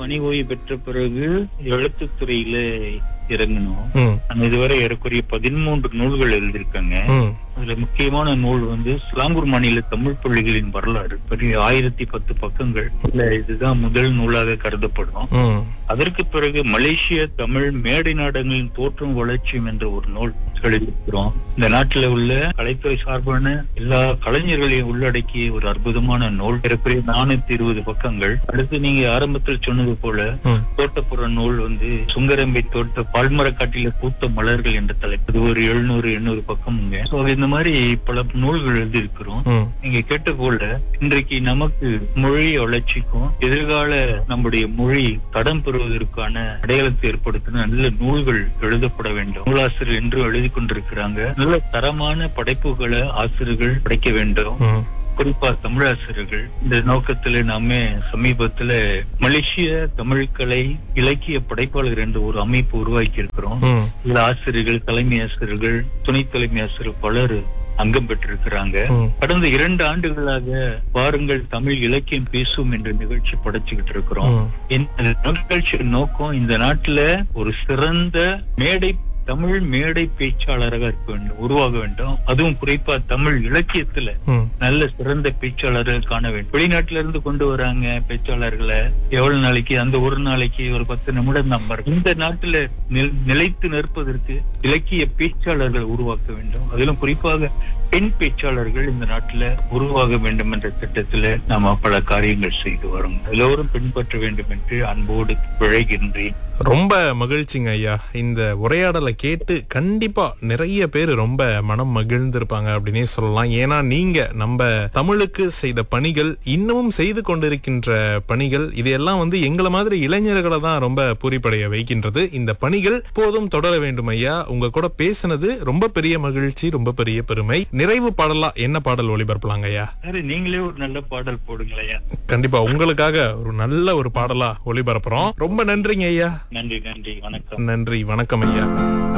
பணி ஓய்வு பெற்ற பிறகு எழுத்துத்துறையில இறங்கணும் ம் நான் இதுவரை ஏறக்குறைய பதிமூன்று நூல்கள் எழுதியிருக்காங்க ம் அதுல முக்கியமான நூல் வந்து ஸ்லாங்கூர் மாநில தமிழ் பள்ளிகளின் வரலாறு பெரிய ஆயிரத்தி பத்து பக்கங்கள் இல்ல இதுதான் முதல் நூலாக கருதப்படும் ம் அதற்கு பிறகு மலேசிய தமிழ் மேடை நாடகங்களின் தோற்றம் வளர்ச்சியும் என்ற ஒரு நூல் எழுதியிருக்கிறோம் இந்த நாட்டில் உள்ள கலைத்துறை சார்பான எல்லா கலைஞர்களையும் உள்ளடக்கிய ஒரு அற்புதமான நூல் ஏறக்குறைய நானூத்தி இருபது பக்கங்கள் அடுத்து நீங்க ஆரம்பத்தில் சொன்னது போல ம் தோட்டப்புற நூல் வந்து சுங்கரம்பை தோட்ட பால்மரக்காட்டில பூத்த மலர்கள் என்ற தலைப்பு அது ஒரு எழுநூறு எண்ணூறு பக்கம்ங்க So, இந்த மாதிரி பல நூல்கள் எழுதியிருக்கிறோம் ம் நீங்க கேட்ட போல இன்றைக்கு நமக்கு மொழி வளர்ச்சிக்கும் எதிர்கால நம்முடைய மொழி தடம் பெறுவதற்கான அடையாளத்தை ஏற்படுத்தின நல்ல நூல்கள் எழுதப்பட வேண்டும் நூலாசிரியர் என்று எழுதி கொண்டிருக்கிறாங்க நல்ல தரமான படைப்புகளை ஆசிரியர்கள் படைக்க வேண்டும் ம் குறிப்பா தமிழாசிரியர்கள் இந்த நோக்கத்துல நாம சமீபத்துல மலேசிய தமிழ்கலை இலக்கிய படைப்பாளர் என்ற ஒரு அமைப்பு உருவாக்கி இருக்கிறோம் ம் இதுல ஆசிரியர்கள் தலைமை ஆசிரியர்கள் துணை தலைமை ஆசிரியர் பலர் அங்கம் பெற்றிருக்கிறாங்க ம் கடந்த இரண்டு ஆண்டுகளாக பாருங்கள் தமிழ் இலக்கியம் பேசும் என்ற நிகழ்ச்சி படைச்சுக்கிட்டு இருக்கிறோம் ம் இந்த நிகழ்ச்சியின் நோக்கம் இந்த நாட்டுல ஒரு சிறந்த மேடை தமிழ் மேடை பேச்சாளராக இருக்க வேண்டும் உருவாக வேண்டும் அதுவும் குறிப்பா தமிழ் இலக்கியத்துல ம் நல்ல சிறந்த பேச்சாளர்கள் காண வேண்டும் வெளிநாட்டுல இருந்து கொண்டு வராங்க பேச்சாளர்களை எவ்வளவு நாளைக்கு அந்த ஒரு நாளைக்கு ஒரு பத்து நிமிடம் தான் பாருங்க இந்த நாட்டுல நில்- நிலைத்து நிற்பதற்கு இலக்கிய பேச்சாளர்கள் உருவாக்க வேண்டும் அதிலும் குறிப்பாக பெண் பேச்சாளர்கள் இந்த நாட்டுல உருவாக வேண்டும் என்ற திட்டத்துல நாம பல காரியங்கள் செய்து வரோம் எல்லோரும் பின்பற்ற வேண்டும் என்று அன்போடு விழைகின்றேன் ரொம்ப மகிழ்ச்சிங்க ஐயா இந்த உரையாடலை கேட்டு கண்டிப்பா நிறைய பேர் ரொம்ப மனம் மகிழ்ந்திருப்பாங்க அப்படின்னே சொல்லலாம் ஏன்னா நீங்க நம்ம தமிழுக்கு செய்த பணிகள் இன்னமும் செய்து கொண்டிருக்கின்ற பணிகள் இதையெல்லாம் வந்து எங்களை மாதிரி இளைஞர்களை தான் ரொம்ப பூரிப்படைய வைக்கின்றது இந்த பணிகள் போதும் தொடர வேண்டும் ஐயா உங்க கூட பேசினது ரொம்ப பெரிய மகிழ்ச்சி ரொம்ப பெரிய பெருமை நிறைவு பாடலா என்ன பாடல் ஒளிபரப்பலாங்க ஐயா சரி நீங்களே ஒரு நல்ல பாடல் போடுங்களேயா கண்டிப்பா உங்களுக்காக ஒரு நல்ல ஒரு பாடலா ஒளிபரப்புறோம் ரொம்ப நன்றிங்க ஐயா நன்றி நன்றி வணக்கம் நன்றி வணக்கம் ஐயா